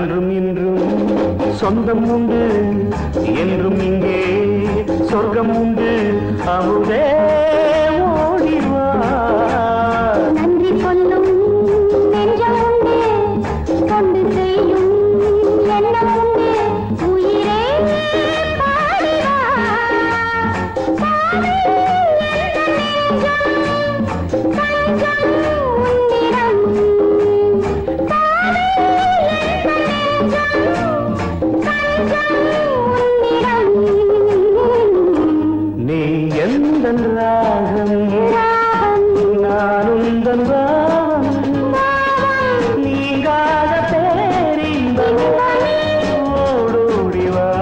அன்றும் இன்றும் சொந்தம் உண்டு என்றும் இங்கே சொர்க்கம் உண்டு அமுதே ஓடிவா நன்றி சொல்லும் நெஞ்சம் உண்டு தொண்டு செய்யும் எண்ணம் உண்டு உயிரே பாடிவா பாவி எந்த நெஞ்சம் தஞ்சம் உன்னிடம் பாவி எந்த நெஞ்சம் தஞ்சம் உன்னிடம் நீ எந்த ராகம் நான் உந்தன் ராகம் நீங்காத பேரின்பம் ஓடோடி வா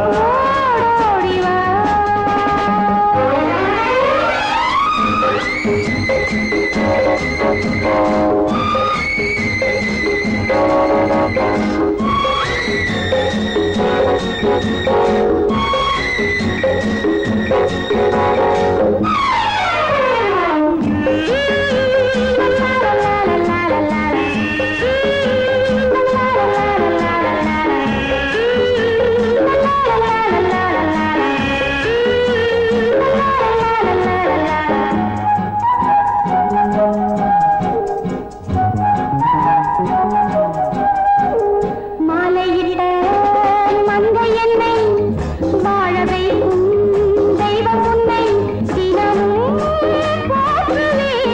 மாலையிட்ட மங்கை என்னை வாழ வைக்கும் தெய்வம் உன்னை தினமும் போற்றுவேன்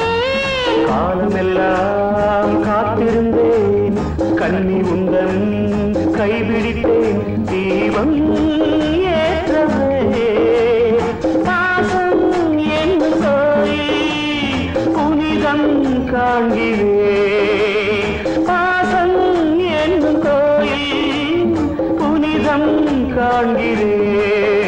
காலமெல்லாம் காத்திருந்தேன் கண்ணி உந்தன் கைபிடித்தேன் தீபம் ஏற்றவே பாசம் என்னும் கோயில் புனிதம் காண்கிறே பாசம் என்னும் கோயில் புனிதம் காண்கிறே